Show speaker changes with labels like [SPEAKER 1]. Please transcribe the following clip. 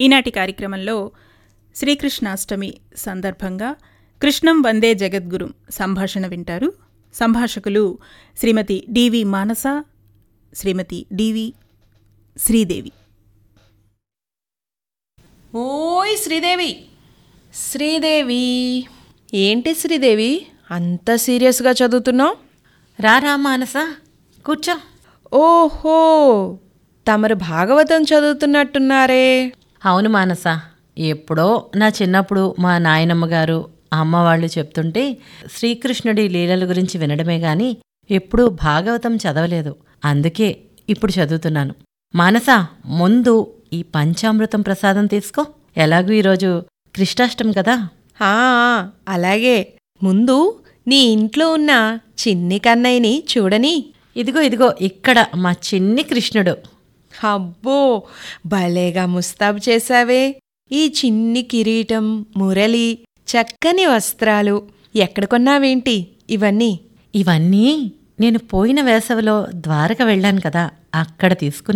[SPEAKER 1] ఈనాటి కార్యక్రమంలో శ్రీకృష్ణాష్టమి సందర్భంగా కృష్ణం వందే జగద్గురు సంభాషణ వింటారు సంభాషకులు శ్రీమతి డివి మానస శ్రీమతి డివి శ్రీదేవి
[SPEAKER 2] ఓయ్ శ్రీదేవి
[SPEAKER 3] శ్రీదేవి ఏంటి శ్రీదేవి అంత సీరియస్గా చదువుతున్నావు
[SPEAKER 2] రారా మానస కూర్చో
[SPEAKER 3] ఓహో తమరు భాగవతం చదువుతున్నట్టున్నారే
[SPEAKER 2] అవును మానస ఎప్పుడో నా చిన్నప్పుడు మా నాయనమ్మ గారు అమ్మ వాళ్ళు చెప్తుంటే శ్రీకృష్ణుడి లీలల గురించి వినడమే గాని ఎప్పుడూ భాగవతం చదవలేదు అందుకే ఇప్పుడు చదువుతున్నాను మానస ముందు ఈ పంచామృతం ప్రసాదం తీసుకో ఎలాగూ ఈరోజు కృష్ణాష్టమి కదా
[SPEAKER 3] ఆ, అలాగే ముందు నీ ఇంట్లో ఉన్న చిన్ని కన్నయ్యని చూడని
[SPEAKER 2] ఇదిగో ఇదిగో ఇక్కడ మా చిన్ని కృష్ణుడు
[SPEAKER 3] అబ్బో భలేగా ముస్తాబు చేశావే ఈ చిన్ని కిరీటం మురళి చక్కని వస్త్రాలు ఎక్కడ కొన్నావేంటి ఇవన్నీ
[SPEAKER 2] ఇవన్నీ నేను పోయిన వేసవిలో ద్వారక వెళ్ళాను కదా అక్కడ తీసుకుని